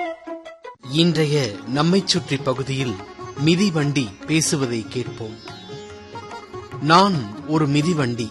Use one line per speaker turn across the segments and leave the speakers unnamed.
இன்றைய நம்மைச் சுற்றி பகுதியில் மிதிவண்டி பேசுவதை கேட்போம் நான் ஒரு மிதிவண்டி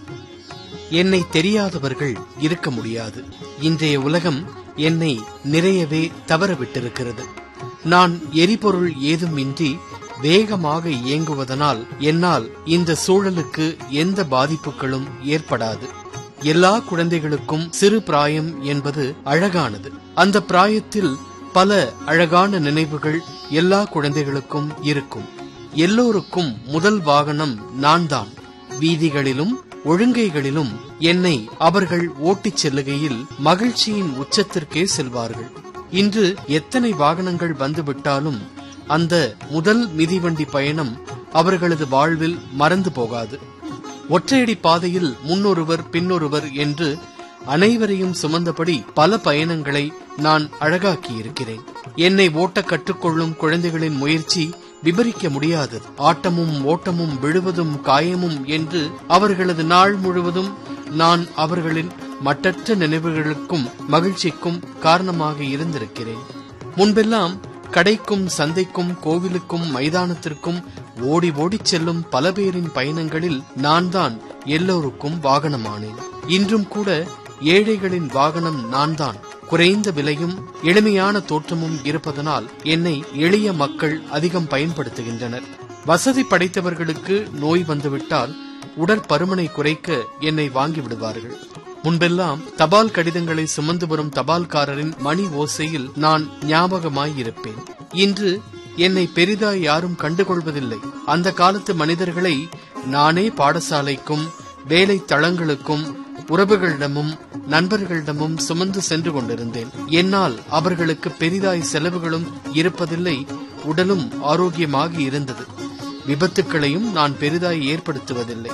என்னை தெரியாதவர்கள் இருக்க முடியாது இன்றைய உலகம் என்னை நிறையவே தவற விட்டிருக்கிறது நான் எரிபொருள் ஏதுமின்றி வேகமாக இயங்குவதனால் என்னால் இந்த சூழலுக்கு எந்த பாதிப்புகளும் ஏற்படாது எல்லா குழந்தைகளுக்கும் சிறு பிராயம் என்பது அழகானது அந்த பிராயத்தில் பல அழகான நினைவுகள் எல்லா குழந்தைகளுக்கும் இருக்கும் எல்லோருக்கும் முதல் வாகனம் நான் தான் வீதிகளிலும் ஒழுங்கைகளிலும் என்னை அவர்கள் ஓட்டிச் செல்லுகையில் மகிழ்ச்சியின் உச்சத்திற்கே செல்வார்கள் இன்று எத்தனை வாகனங்கள் வந்துவிட்டாலும் அந்த முதல் மிதிவண்டி பயணம் அவர்களது வாழ்வில் மறந்து போகாது ஒற்றையடி பாதையில் முன்னொருவர் பின்னொருவர் என்று அனைவரையும் சுமந்தபடி பல பயணங்களை நான் அழகாக்கியிருக்கிறேன் என்னை ஓட்ட கற்றுக்கொள்ளும் குழந்தைகளின் முயற்சி விபரிக்க முடியாதது ஆட்டமும் ஓட்டமும் விழுவதும் காயமும் என்று அவர்களது நாள் முழுவதும் நான் அவர்களின் மட்டற்ற நினைவுகளுக்கும் மகிழ்ச்சிக்கும் காரணமாக இருந்திருக்கிறேன் முன்பெல்லாம் கடைக்கும் சந்தைக்கும் கோவிலுக்கும் மைதானத்திற்கும் ஓடி ஓடிச் செல்லும் பல பேரின் பயணங்களில் நான் தான் எல்லோருக்கும் வாகனமானேன் இன்றும் கூட ஏழைகளின் வாகனம் நான் தான் குறைந்த விலையும் எளிமையான தோற்றமும் இருப்பதனால் என்னை எளிய மக்கள் அதிகம் பயன்படுத்துகின்றனர் வசதி படைத்தவர்களுக்கு நோய் வந்துவிட்டால் உடற்பருமனை குறைக்க என்னை வாங்கி விடுவார்கள் முன்பெல்லாம் தபால் கடிதங்களை சுமந்து வரும் தபால்காரரின் மணி ஓசையில் நான் ஞாபகமாயிருப்பேன் இன்று என்னை பெரிதாய் யாரும் கண்டுகொள்வதில்லை அந்த காலத்து மனிதர்களை நானே பாடசாலைக்கும் வேலை தளங்களுக்கும் உறவுகளிடமும் நண்பர்களிடமும் சுமந்து சென்று கொண்டிருந்தேன் என்னால் அவர்களுக்கு பெரிதாய் செலவுகளும் இருப்பதில்லை உடலும் ஆரோக்கியமாக இருந்தது விபத்துக்களையும் நான் பெரிதாய் ஏற்படுத்துவதில்லை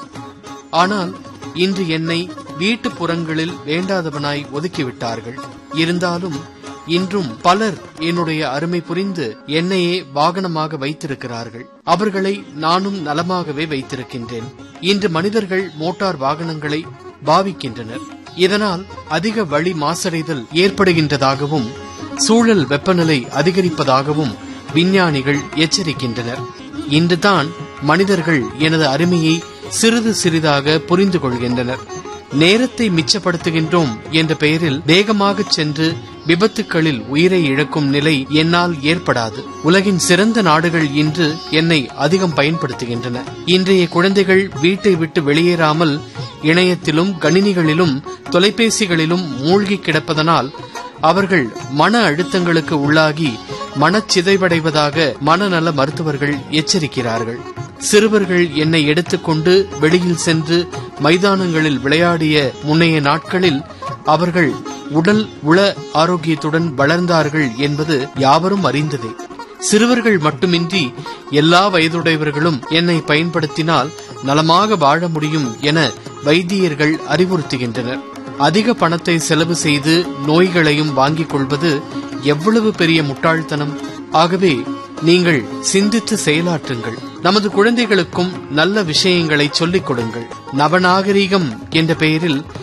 ஆனால் இன்று என்னை வீட்டு புறங்களில் வேண்டாதவனாய் ஒதுக்கிவிட்டார்கள் இருந்தாலும் இன்றும் பலர் என்னுடைய அருமை புரிந்து என்னையே வாகனமாக வைத்திருக்கிறார்கள் அவர்களை நானும் நலமாகவே வைத்திருக்கின்றேன் இன்று மனிதர்கள் மோட்டார் வாகனங்களை பாவிக்கின்றனர் இதனால் அதிக வழி மாசடைதல் ஏற்படுகின்றதாகவும் சூழல் வெப்பநிலை அதிகரிப்பதாகவும் விஞ்ஞானிகள் எச்சரிக்கின்றனர் இன்றுதான் மனிதர்கள் எனது அருமையை சிறிது சிறிதாக புரிந்து கொள்கின்றனர் நேரத்தை மிச்சப்படுத்துகின்றோம் என்ற பெயரில் வேகமாக சென்று விபத்துக்களில் உயிரை இழக்கும் நிலை என்னால் ஏற்படாது உலகின் சிறந்த நாடுகள் இன்று என்னை அதிகம் பயன்படுத்துகின்றன இன்றைய குழந்தைகள் வீட்டை விட்டு வெளியேறாமல் இணையத்திலும் கணினிகளிலும் தொலைபேசிகளிலும் மூழ்கி கிடப்பதனால் அவர்கள் மன அழுத்தங்களுக்கு உள்ளாகி மனச்சிதைவடைவதாக மனநல மருத்துவர்கள் எச்சரிக்கிறார்கள் சிறுவர்கள் என்னை எடுத்துக்கொண்டு வெளியில் சென்று மைதானங்களில் விளையாடிய முன்னைய நாட்களில் அவர்கள் உடல் உள ஆரோக்கியத்துடன் வளர்ந்தார்கள் என்பது யாவரும் அறிந்ததே சிறுவர்கள் மட்டுமின்றி எல்லா வயதுடையவர்களும் என்னை பயன்படுத்தினால் நலமாக வாழ முடியும் என வைத்தியர்கள் அறிவுறுத்துகின்றனர் அதிக பணத்தை செலவு செய்து நோய்களையும் வாங்கிக் கொள்வது எவ்வளவு பெரிய முட்டாள்தனம் ஆகவே நீங்கள் சிந்தித்து செயலாற்றுங்கள் நமது குழந்தைகளுக்கும் நல்ல விஷயங்களை சொல்லிக் கொடுங்கள் நவநாகரீகம் என்ற பெயரில்